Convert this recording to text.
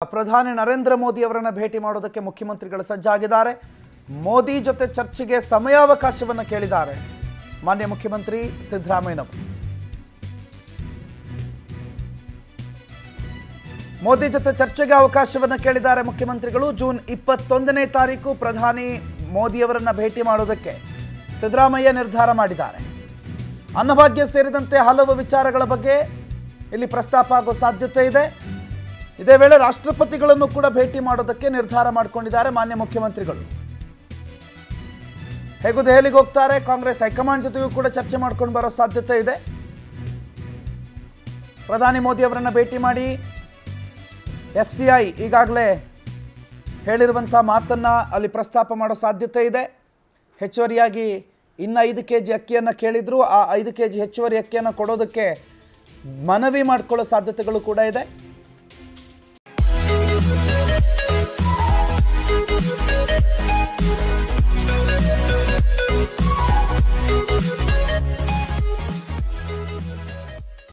ಪ್ರಧಾನಿ ನರೇಂದ್ರ ಮೋದಿ ಅವರನ್ನ ಭೇಟಿ ಮಾಡೋದಕ್ಕೆ ಮುಖ್ಯಮಂತ್ರಿಗಳು ಸಜ್ಜಾಗಿದ್ದಾರೆ ಮೋದಿ ಜೊತೆ ಚರ್ಚೆಗೆ ಸಮಯಾವಕಾಶವನ್ನು ಕೇಳಿದ್ದಾರೆ ಮಾನ್ಯ ಮುಖ್ಯಮಂತ್ರಿ ಸಿದ್ದರಾಮಯ್ಯನವರು ಮೋದಿ ಜೊತೆ ಚರ್ಚೆಗೆ ಅವಕಾಶವನ್ನು ಕೇಳಿದ್ದಾರೆ ಮುಖ್ಯಮಂತ್ರಿಗಳು ಜೂನ್ ಇಪ್ಪತ್ತೊಂದನೇ ತಾರೀಕು ಪ್ರಧಾನಿ ಮೋದಿಯವರನ್ನ ಭೇಟಿ ಮಾಡೋದಕ್ಕೆ ಸಿದ್ದರಾಮಯ್ಯ ನಿರ್ಧಾರ ಮಾಡಿದ್ದಾರೆ ಅನ್ನಭಾಗ್ಯ ಸೇರಿದಂತೆ ಹಲವು ವಿಚಾರಗಳ ಬಗ್ಗೆ ಇಲ್ಲಿ ಪ್ರಸ್ತಾಪ ಆಗೋ ಸಾಧ್ಯತೆ ಇದೆ ಇದೇ ವೇಳೆ ರಾಷ್ಟ್ರಪತಿಗಳನ್ನು ಕೂಡ ಭೇಟಿ ಮಾಡೋದಕ್ಕೆ ನಿರ್ಧಾರ ಮಾಡಿಕೊಂಡಿದ್ದಾರೆ ಮಾನ್ಯ ಮುಖ್ಯಮಂತ್ರಿಗಳು ಹೇಗೂ ದೆಹಲಿಗೆ ಹೋಗ್ತಾರೆ ಕಾಂಗ್ರೆಸ್ ಹೈಕಮಾಂಡ್ ಜೊತೆಗೂ ಕೂಡ ಚರ್ಚೆ ಮಾಡ್ಕೊಂಡು ಬರೋ ಸಾಧ್ಯತೆ ಇದೆ ಪ್ರಧಾನಿ ಮೋದಿ ಅವರನ್ನ ಭೇಟಿ ಮಾಡಿ ಎಫ್ ಸಿ ಐ ಈಗಾಗಲೇ ಹೇಳಿರುವಂಥ ಮಾತನ್ನು ಅಲ್ಲಿ ಪ್ರಸ್ತಾಪ ಮಾಡೋ ಸಾಧ್ಯತೆ ಇದೆ ಹೆಚ್ಚುವರಿಯಾಗಿ ಇನ್ನು ಐದು ಕೆ ಜಿ ಅಕ್ಕಿಯನ್ನು ಕೇಳಿದ್ರು ಆ ಐದು ಕೆ ಜಿ ಹೆಚ್ಚುವರಿ ಅಕ್ಕಿಯನ್ನು ಕೊಡೋದಕ್ಕೆ ಮನವಿ ಮಾಡಿಕೊಳ್ಳೋ ಸಾಧ್ಯತೆಗಳು ಕೂಡ ಇದೆ